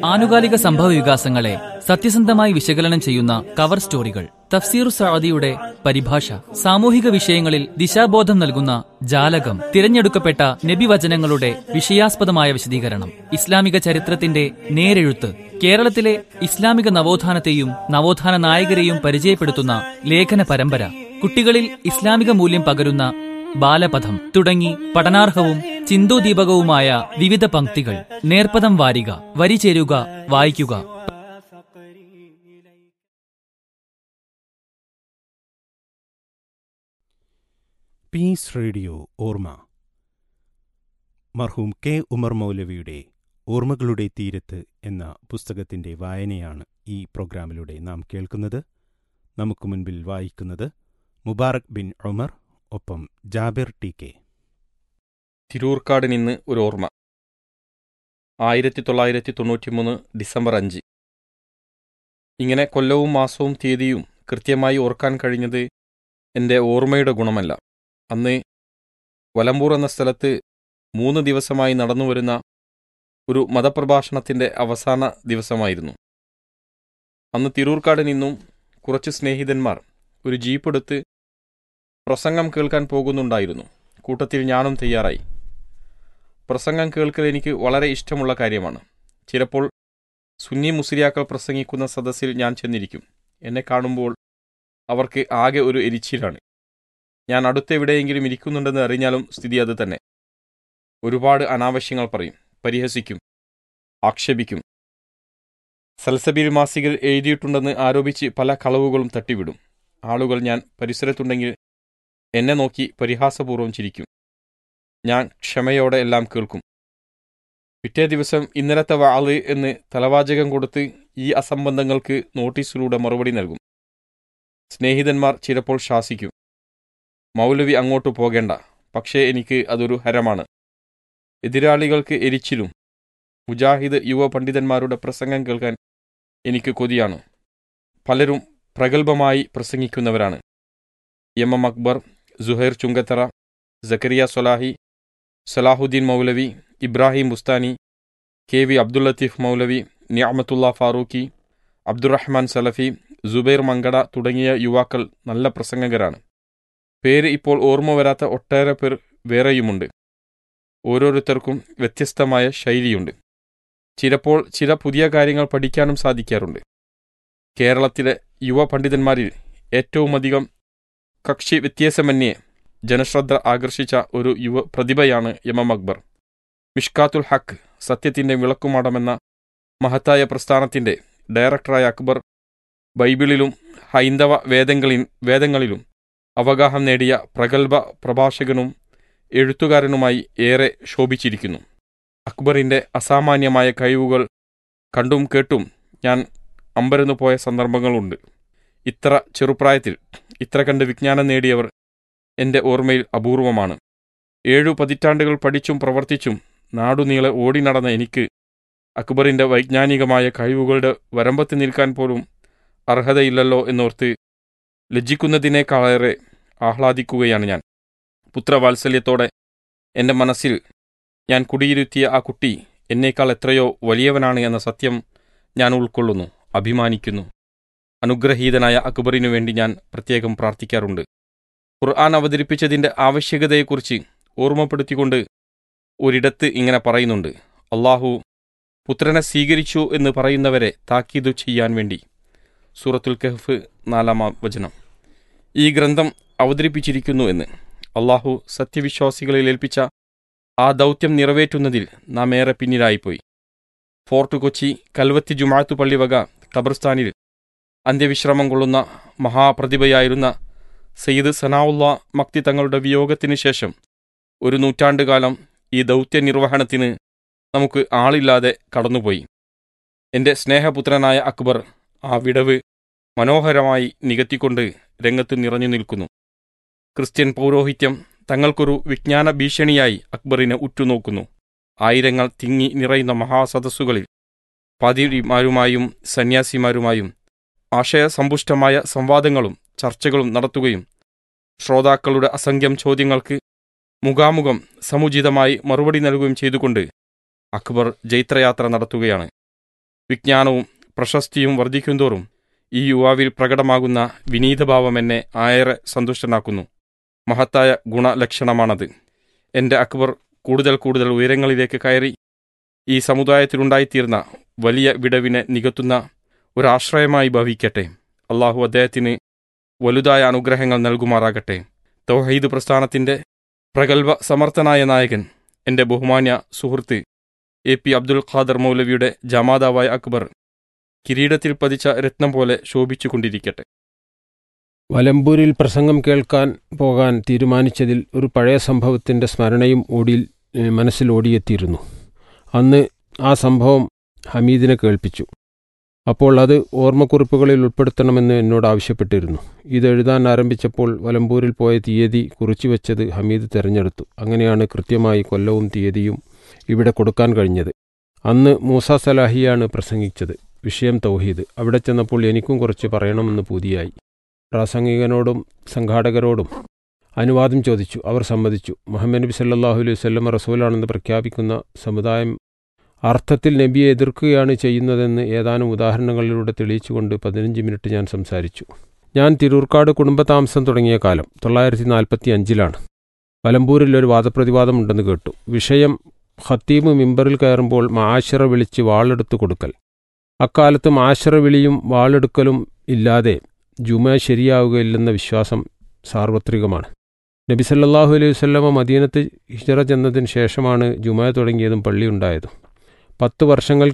ആനുകാലിക സംഭവ വികാസങ്ങളെ സത്യസന്ധമായി വിശകലനം ചെയ്യുന്ന കവർ സ്റ്റോറികൾ തഫ്സീർ സഅദിയുടെ പരിഭാഷ സാമൂഹിക വിഷയങ്ങളിൽ ദിശാബോധം നൽകുന്ന ജാലകം തിരഞ്ഞെടുക്കപ്പെട്ട നബിവചനങ്ങളുടെ വിഷയാസ്പദമായ വിശദീകരണം ഇസ്ലാമിക ചരിത്രത്തിന്റെ നേരെഴുത്ത് കേരളത്തിലെ ഇസ്ലാമിക നവോത്ഥാനത്തെയും നവോത്ഥാന നായകരെയും പരിചയപ്പെടുത്തുന്ന ലേഖന പരമ്പര കുട്ടികളിൽ ഇസ്ലാമിക മൂല്യം പകരുന്ന ബാലപഥം തുടങ്ങി പഠനാർഹവും ചിന്തോദീപകവുമായ വിവിധ പംക്തികൾ നേർപ്പദം വാരിക വരി ചേരുക വായിക്കുക പീസ് റേഡിയോ ഓർമ്മ മർഹൂം കെ ഉമർ മൗലവിയുടെ ഓർമ്മകളുടെ തീരത്ത് എന്ന പുസ്തകത്തിന്റെ വായനയാണ് ഈ പ്രോഗ്രാമിലൂടെ നാം കേൾക്കുന്നത് നമുക്ക് മുൻപിൽ വായിക്കുന്നത് മുബാറക് ബിൻ ഉമർ ഒപ്പം ജാബിർ ടി കെ തിരൂർക്കാട് നിന്ന് ഒരു ഓർമ്മ ആയിരത്തി തൊള്ളായിരത്തി തൊണ്ണൂറ്റിമൂന്ന് ഡിസംബർ അഞ്ച് ഇങ്ങനെ കൊല്ലവും മാസവും തീയതിയും കൃത്യമായി ഓർക്കാൻ കഴിഞ്ഞത് എൻ്റെ ഓർമ്മയുടെ ഗുണമല്ല അന്ന് വലമ്പൂർ എന്ന സ്ഥലത്ത് മൂന്ന് ദിവസമായി നടന്നുവരുന്ന ഒരു മതപ്രഭാഷണത്തിൻ്റെ അവസാന ദിവസമായിരുന്നു അന്ന് തിരൂർക്കാട് നിന്നും കുറച്ച് സ്നേഹിതന്മാർ ഒരു ജീപ്പ് എടുത്ത് പ്രസംഗം കേൾക്കാൻ പോകുന്നുണ്ടായിരുന്നു കൂട്ടത്തിൽ ഞാനും തയ്യാറായി പ്രസംഗം കേൾക്കൽ എനിക്ക് വളരെ ഇഷ്ടമുള്ള കാര്യമാണ് ചിലപ്പോൾ സുന്നി മുസ്ലിയാക്കൾ പ്രസംഗിക്കുന്ന സദസ്സിൽ ഞാൻ ചെന്നിരിക്കും എന്നെ കാണുമ്പോൾ അവർക്ക് ആകെ ഒരു എരിച്ചിലാണ് ഞാൻ അടുത്തെവിടെയെങ്കിലും ഇരിക്കുന്നുണ്ടെന്ന് അറിഞ്ഞാലും സ്ഥിതി അത് തന്നെ ഒരുപാട് അനാവശ്യങ്ങൾ പറയും പരിഹസിക്കും ആക്ഷേപിക്കും സൽസബീൽ മാസികയിൽ എഴുതിയിട്ടുണ്ടെന്ന് ആരോപിച്ച് പല കളവുകളും തട്ടിവിടും ആളുകൾ ഞാൻ പരിസരത്തുണ്ടെങ്കിൽ എന്നെ നോക്കി പരിഹാസപൂർവ്വം ചിരിക്കും ഞാൻ ക്ഷമയോടെ എല്ലാം കേൾക്കും പിറ്റേ ദിവസം ഇന്നലത്തെ വാള് എന്ന് തലവാചകം കൊടുത്ത് ഈ അസംബന്ധങ്ങൾക്ക് നോട്ടീസിലൂടെ മറുപടി നൽകും സ്നേഹിതന്മാർ ചിലപ്പോൾ ശാസിക്കും മൗലവി അങ്ങോട്ട് പോകേണ്ട പക്ഷേ എനിക്ക് അതൊരു ഹരമാണ് എതിരാളികൾക്ക് എരിച്ചിലും മുജാഹിദ് യുവ പണ്ഡിതന്മാരുടെ പ്രസംഗം കേൾക്കാൻ എനിക്ക് കൊതിയാണ് പലരും പ്രഗത്ഭമായി പ്രസംഗിക്കുന്നവരാണ് M M Akbar Suhair Chungathara Zakariya Solahi Salahuddin Maulavi Ibrahim Bustani K V Abdul Latheef Maulavi Niyamathulla Farooqi Abdurahman Salafi Zubair Mankada തുടങ്ങിയ യുവാക്കൾ നല്ല പ്രസംഗകരാണ് പേര് ഇപ്പോൾ ഓർമ്മ വരാത്ത ഒട്ടേറെ പേർ വേറെയുമുണ്ട് ഓരോരുത്തർക്കും വ്യത്യസ്തമായ ശൈലിയുണ്ട് ചിലപ്പോൾ ചില പുതിയ കാര്യങ്ങൾ പഠിക്കാനും സാധിക്കാറുണ്ട് കേരളത്തിലെ യുവ പണ്ഡിതന്മാരിൽ ഏറ്റവുമധികം കക്ഷി വ്യത്യാസമന്യേ ജനശ്രദ്ധ ആകർഷിച്ച ഒരു യുവ പ്രതിഭയാണ് എം എം അക്ബർ മിഷ്കാത്തുൽ ഹക്ക് സത്യത്തിന്റെ വിളക്കുമാടമെന്ന മഹത്തായ പ്രസ്ഥാനത്തിന്റെ ഡയറക്ടറായ അക്ബർ ബൈബിളിലും ഹൈന്ദവ വേദങ്ങളിൽ വേദങ്ങളിലും അവഗാഹം നേടിയ പ്രഗത്ഭ പ്രഭാഷകനും എഴുത്തുകാരനുമായി ഏറെ ശോഭിച്ചിരിക്കുന്നു അക്ബറിന്റെ അസാമാന്യമായ കഴിവുകൾ കണ്ടും കേട്ടും ഞാൻ അമ്പരന്നു പോയ സന്ദർഭങ്ങളുണ്ട് ഇത്ര ചെറുപ്രായത്തിൽ ഇത്ര കണ്ട് വിജ്ഞാനം നേടിയവർ എൻ്റെ ഓർമ്മയിൽ അപൂർവമാണ് ഏഴു പതിറ്റാണ്ടുകൾ പഠിച്ചും പ്രവർത്തിച്ചും നാടുനീളെ ഓടി നടന്ന എനിക്ക് അക്ബറിന്റെ വൈജ്ഞാനികമായ കഴിവുകളുടെ വരമ്പത്ത് നിൽക്കാൻ പോലും അർഹതയില്ലല്ലോ എന്നോർത്ത് ലജ്ജിക്കുന്നതിനേക്കാളേറെ ആഹ്ലാദിക്കുകയാണ് ഞാൻ പുത്രവാത്സല്യത്തോടെ എൻ്റെ മനസ്സിൽ ഞാൻ കുടിയിരുത്തിയ ആ കുട്ടി എന്നേക്കാൾ എത്രയോ വലിയവനാണ് എന്ന സത്യം ഞാൻ ഉൾക്കൊള്ളുന്നു അഭിമാനിക്കുന്നു അനുഗ്രഹീതനായ അക്ബറിനു വേണ്ടി ഞാൻ പ്രത്യേകം പ്രാർത്ഥിക്കാറുണ്ട് ഖുർആൻ അവതരിപ്പിച്ചതിൻ്റെ ആവശ്യകതയെക്കുറിച്ച് ഓർമ്മപ്പെടുത്തിക്കൊണ്ട് ഒരിടത്ത് ഇങ്ങനെ പറയുന്നുണ്ട് അള്ളാഹു പുത്രനെ സ്വീകരിച്ചു എന്ന് പറയുന്നവരെ താക്കീതു ചെയ്യാൻ വേണ്ടി സൂറത്തുൽ കഹ്ഫ് നാലാം വചനം ഈ ഗ്രന്ഥം അവതരിപ്പിച്ചിരിക്കുന്നു എന്ന് അള്ളാഹു സത്യവിശ്വാസികളിൽ ഏൽപ്പിച്ച ആ ദൗത്യം നിറവേറ്റുന്നതിൽ നാം ഏറെ പിന്നിലായിപ്പോയി ഫോർട്ട് കൊച്ചി കൽവത്തി ജുമാഅത്തു പള്ളി വക ഖബർസ്ഥാനിൽ അന്ത്യവിശ്രമം കൊള്ളുന്ന മഹാപ്രതിഭയായിരുന്ന സയ്യിദ് സനാവുള്ള മക്തി തങ്ങളുടെ വിയോഗത്തിന് ശേഷം ഒരു നൂറ്റാണ്ടുകാലം ഈ ദൗത്യ നിർവഹണത്തിന് നമുക്ക് ആളില്ലാതെ കടന്നുപോയി എൻ്റെ സ്നേഹപുത്രനായ അക്ബർ ആ വിടവ് മനോഹരമായി നികത്തിക്കൊണ്ട് രംഗത്ത് നിറഞ്ഞു നിൽക്കുന്നു ക്രിസ്ത്യൻ പൗരോഹിത്യം തങ്ങൾക്കൊരു വിജ്ഞാന ഭീഷണിയായി അക്ബറിനെ ഉറ്റുനോക്കുന്നു ആയിരങ്ങൾ തിങ്ങി നിറയുന്ന മഹാസദസ്സുകളിൽ പാതിരിമാരുമായും സന്യാസിമാരുമായും ആശയസമ്പുഷ്ടമായ സംവാദങ്ങളും ചർച്ചകളും നടത്തുകയും ശ്രോതാക്കളുടെ അസംഖ്യം ചോദ്യങ്ങൾക്ക് മുഖാമുഖം സമുചിതമായി മറുപടി നൽകുകയും ചെയ്തുകൊണ്ട് അക്ബർ ജൈത്രയാത്ര നടത്തുകയാണ് വിജ്ഞാനവും പ്രശസ്തിയും വർദ്ധിക്കുന്തോറും ഈ യുവാവിൽ പ്രകടമാകുന്ന വിനീതഭാവം എന്നെ ആയേറെ സന്തുഷ്ടനാക്കുന്നു മഹത്തായ ഗുണലക്ഷണമാണത് എൻ്റെ അക്ബർ കൂടുതൽ കൂടുതൽ ഉയരങ്ങളിലേക്ക് കയറി ഈ സമുദായത്തിലുണ്ടായിത്തീർന്ന വലിയ വിടവിനെ നികത്തുന്ന ഒരാശ്രയമായി ഭവിക്കട്ടെ അള്ളാഹു അദ്ദേഹത്തിന് വലുതായ അനുഗ്രഹങ്ങൾ നൽകുമാറാകട്ടെ തൗഹീദ് പ്രസ്ഥാനത്തിൻ്റെ പ്രഗത്ഭ സമർത്ഥനായ നായകൻ എൻ്റെ ബഹുമാന്യ സുഹൃത്ത് എ പി അബ്ദുൽ ഖാദർ മൗലവിയുടെ ജമാതാവായ അക്ബർ കിരീടത്തിൽ പതിച്ച രത്നം പോലെ ശോഭിച്ചുകൊണ്ടിരിക്കട്ടെ വലമ്പൂരിൽ പ്രസംഗം കേൾക്കാൻ പോകാൻ തീരുമാനിച്ചതിൽ ഒരു പഴയ സംഭവത്തിൻ്റെ സ്മരണയും ഓടിയിൽ ഏഹ്, മനസ്സിൽ ഓടിയെത്തിയിരുന്നു അന്ന് ആ സംഭവം ഹമീദിനെ കേൾപ്പിച്ചു അപ്പോൾ അത് ഓർമ്മക്കുറിപ്പുകളിൽ ഉൾപ്പെടുത്തണമെന്ന് എന്നോട് ആവശ്യപ്പെട്ടിരുന്നു ഇത് എഴുതാൻ ആരംഭിച്ചപ്പോൾ വലമ്പൂരിൽ പോയ തീയതി കുറിച്ചുവെച്ചത് ഹമീദ് തിരഞ്ഞെടുത്തു അങ്ങനെയാണ് കൃത്യമായി കൊല്ലവും തീയതിയും ഇവിടെ കൊടുക്കാൻ കഴിഞ്ഞത് അന്ന് മൂസ സലാഹിയാണ് പ്രസംഗിച്ചത് വിഷയം തൗഹീദ് അവിടെ ചെന്നപ്പോൾ എനിക്കും കുറച്ച് പറയണമെന്ന് പൂതിയായി പ്രാസംഗികനോടും സംഘാടകരോടും അനുവാദം ചോദിച്ചു അവർ സമ്മതിച്ചു മുഹമ്മദ് നബി സല്ലാഹു അലൈഹി വല്ലം റസൂലാണെന്ന് പ്രഖ്യാപിക്കുന്ന സമുദായം അർത്ഥത്തിൽ നബിയെ എതിർക്കുകയാണ് ചെയ്യുന്നതെന്ന് ഏതാനും ഉദാഹരണങ്ങളിലൂടെ തെളിയിച്ചുകൊണ്ട് പതിനഞ്ച് മിനിറ്റ് ഞാൻ സംസാരിച്ചു ഞാൻ തിരൂർക്കാട് കുടുംബതാമസം തുടങ്ങിയ കാലം തൊള്ളായിരത്തി നാൽപ്പത്തി അഞ്ചിലാണ് വലമ്പൂരിൽ ഒരു വാദപ്രതിവാദം ഉണ്ടെന്ന് കേട്ടു വിഷയം ഖത്തീബ് മിമ്പറിൽ കയറുമ്പോൾ മാശറ വിളിച്ച് വാളെടുത്ത് കൊടുക്കൽ അക്കാലത്ത് മാശറ വിളിയും വാളെടുക്കലും ഇല്ലാതെ ജുമ ശരിയാവുകയില്ലെന്ന വിശ്വാസം സാർവത്രികമാണ് നബി സല്ലല്ലാഹു അലൈഹി വസല്ലമ മദീനത്ത് ഹിജറ ചെന്നതിന് ശേഷമാണ് ജുമ തുടങ്ങിയതും പള്ളി ഉണ്ടായതും പത്ത് വർഷങ്ങൾ